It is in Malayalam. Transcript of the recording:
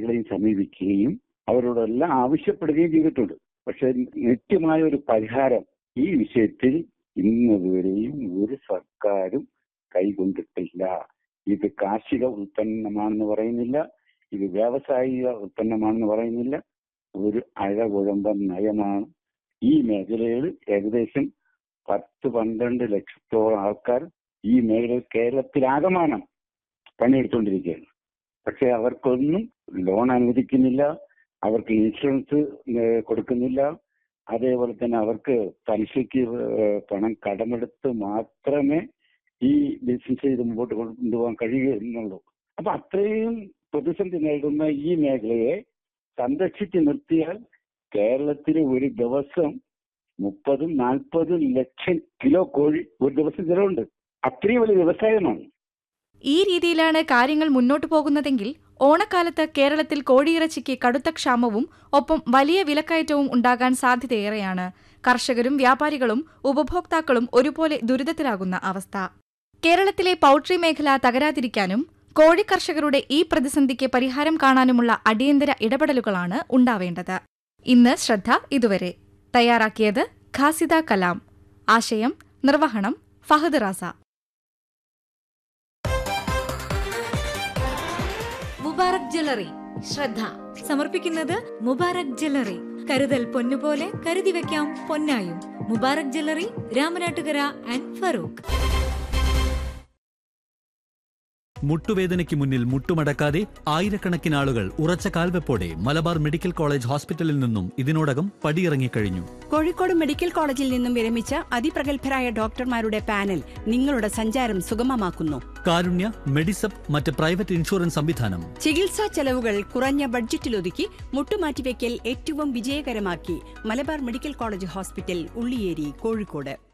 അധികാരികളെയും സമീപിക്കുകയും അവരോടെല്ലാം ആവശ്യപ്പെടുകയും ചെയ്തിട്ടുണ്ട് പക്ഷെ നിത്യമായ ഒരു പരിഹാരം ഈ വിഷയത്തിൽ ഇന്നുവരെയും ഒരു സർക്കാരും കൈകൊണ്ടിട്ടില്ല ഇത് കാർഷിക ഉൽപ്പന്നമാണെന്ന് പറയുന്നില്ല ഇത് വ്യാവസായിക ഉൽപ്പന്നമാണെന്ന് പറയുന്നില്ല ഒരു അഴകുഴമ്പൻ നയമാണ് ഈ മേഖലയിൽ ഏകദേശം പത്ത് പന്ത്രണ്ട് ലക്ഷത്തോളം ആൾക്കാർ ഈ മേഖലയിൽ കേരളത്തിലാകമാനം പണിയെടുത്തുകൊണ്ടിരിക്കുകയാണ് പക്ഷെ അവർക്കൊന്നും ലോൺ അനുവദിക്കുന്നില്ല അവർക്ക് ഇൻഷുറൻസ് ഏഹ്, കൊടുക്കുന്നില്ല അതേപോലെ തന്നെ അവർക്ക് പലിശയ്ക്ക് ഏഹ്, പണം കടമെടുത്ത് മാത്രമേ ഈ ബിസിനസ് ചെയ്ത് മുമ്പോട്ട് കൊണ്ടുപോകാൻ കഴിയുന്നുള്ളൂ അപ്പൊ അത്രയും പ്രതിസന്ധി നേരിടുന്ന ഈ മേഖലയെ സംരക്ഷിച്ച് നിർത്തിയാൽ കേരളത്തിൽ ഒരു ദിവസം മുപ്പതും നാൽപ്പതും ലക്ഷം കിലോ കോഴി ഒരു ദിവസം ചിലവുണ്ട് അത്രയും വലിയ വ്യവസായമാണ് ഈ രീതിയിലാണ് കാര്യങ്ങൾ മുന്നോട്ടു പോകുന്നതെങ്കിൽ ഓണക്കാലത്ത് കേരളത്തിൽ കോഴിയിറച്ചിക്ക് കടുത്ത ക്ഷാമവും ഒപ്പം വലിയ വിലക്കയറ്റവും ഉണ്ടാകാൻ സാധ്യതയേറെയാണ് കർഷകരും വ്യാപാരികളും ഉപഭോക്താക്കളും ഒരുപോലെ ദുരിതത്തിലാകുന്ന അവസ്ഥ കേരളത്തിലെ പൌൾട്രി മേഖല തകരാതിരിക്കാനും കോഴി കർഷകരുടെ ഈ പ്രതിസന്ധിക്ക് പരിഹാരം കാണാനുമുള്ള അടിയന്തര ഇടപെടലുകളാണ് ഉണ്ടാവേണ്ടത് ഇന്ന് ശ്രദ്ധ ഇതുവരെ തയ്യാറാക്കിയത് ഖാസിദ കലാം ആശയം നിർവഹണം ഫഹദ് റാസ മുബാറക് ജ്വല്ലറി ശ്രദ്ധ സമർപ്പിക്കുന്നത് മുബാറക് ജ്വല്ലറി കരുതൽ പൊന്നുപോലെ കരുതി വെക്കാം പൊന്നായും മുബാറക് ജ്വല്ലറി രാമനാട്ടുകര ആൻഡ് ഫറൂഖ് മുട്ടുവേദനയ്ക്ക് മുന്നിൽ മുട്ടുമടക്കാതെ ആയിരക്കണക്കിന് ആളുകൾ ഉറച്ച കാൽവെപ്പോടെ മലബാർ മെഡിക്കൽ കോളേജ് ഹോസ്പിറ്റലിൽ നിന്നും ഇതിനോടകം പടിയിറങ്ങിക്കഴിഞ്ഞു കോഴിക്കോട് മെഡിക്കൽ കോളേജിൽ നിന്നും വിരമിച്ച അതിപ്രഗത്ഭരായ ഡോക്ടർമാരുടെ പാനൽ നിങ്ങളുടെ സഞ്ചാരം സുഗമമാക്കുന്നു കാരുണ്യ മെഡിസപ്പ് മറ്റ് പ്രൈവറ്റ് ഇൻഷുറൻസ് സംവിധാനം ചികിത്സാ ചെലവുകൾ കുറഞ്ഞ ബഡ്ജറ്റിലൊതുക്കി മുട്ടുമാറ്റിവെക്കൽ ഏറ്റവും വിജയകരമാക്കി Malabar medical college hospital Ulliyeri Kozhikode